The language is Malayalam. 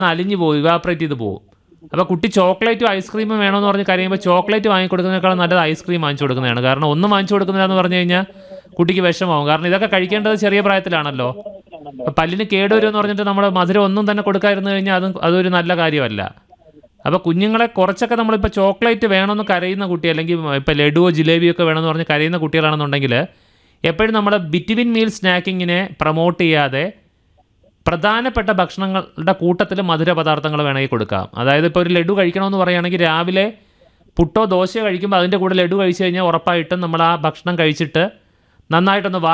അലിഞ്ഞു പോകും ഇവാപ്രേറ്റ് ചെയ്ത് പോകും അപ്പോൾ കുട്ടി ചോക്ലേറ്റും ഐസ്ക്രീമും വേണമെന്ന് പറഞ്ഞ് കരയുമ്പോൾ ചോക്ലേറ്റ് വാങ്ങിക്കൊടുക്കുന്നതിനേക്കാളും നല്ലത് ഐസ്ക്രീം വാങ്ങിച്ചു കൊടുക്കുന്നതാണ് കാരണം ഒന്നും വാങ്ങിച്ചു കൊടുക്കുന്നില്ല എന്ന് പറഞ്ഞു കഴിഞ്ഞാൽ കുട്ടിക്ക് വിഷമാവും കാരണം ഇതൊക്കെ കഴിക്കേണ്ടത് ചെറിയ പ്രായത്തിലാണല്ലോ അപ്പോൾ പല്ലിന് കേടുവരുമെന്ന് പറഞ്ഞിട്ട് നമ്മൾ മധുരം ഒന്നും തന്നെ കൊടുക്കാതിരുന്നു കഴിഞ്ഞാൽ അതും അതൊരു നല്ല കാര്യമല്ല അപ്പോൾ കുഞ്ഞുങ്ങളെ കുറച്ചൊക്കെ നമ്മളിപ്പോൾ ചോക്ലേറ്റ് വേണമെന്ന് കരയുന്ന കുട്ടി അല്ലെങ്കിൽ ഇപ്പോൾ ലഡുവോ ജിലേബിയോ ഒക്കെ വേണമെന്ന് പറഞ്ഞ് കരയുന്ന കുട്ടികളാണെന്നുണ്ടെങ്കിൽ എപ്പോഴും നമ്മൾ ബിറ്റ്വിൻ മീൽ സ്നാക്കിങ്ങിനെ പ്രൊമോട്ട് ചെയ്യാതെ പ്രധാനപ്പെട്ട ഭക്ഷണങ്ങളുടെ കൂട്ടത്തിൽ മധുര പദാർത്ഥങ്ങൾ വേണമെങ്കിൽ കൊടുക്കാം അതായത് ഇപ്പോൾ ഒരു ലഡു കഴിക്കണമെന്ന് പറയുകയാണെങ്കിൽ രാവിലെ പുട്ടോ ദോശയോ കഴിക്കുമ്പോൾ അതിൻ്റെ കൂടെ ലഡു കഴിച്ചു കഴിഞ്ഞാൽ ഉറപ്പായിട്ടും നമ്മൾ ആ ഭക്ഷണം കഴിച്ചിട്ട് നന്നായിട്ടൊന്ന്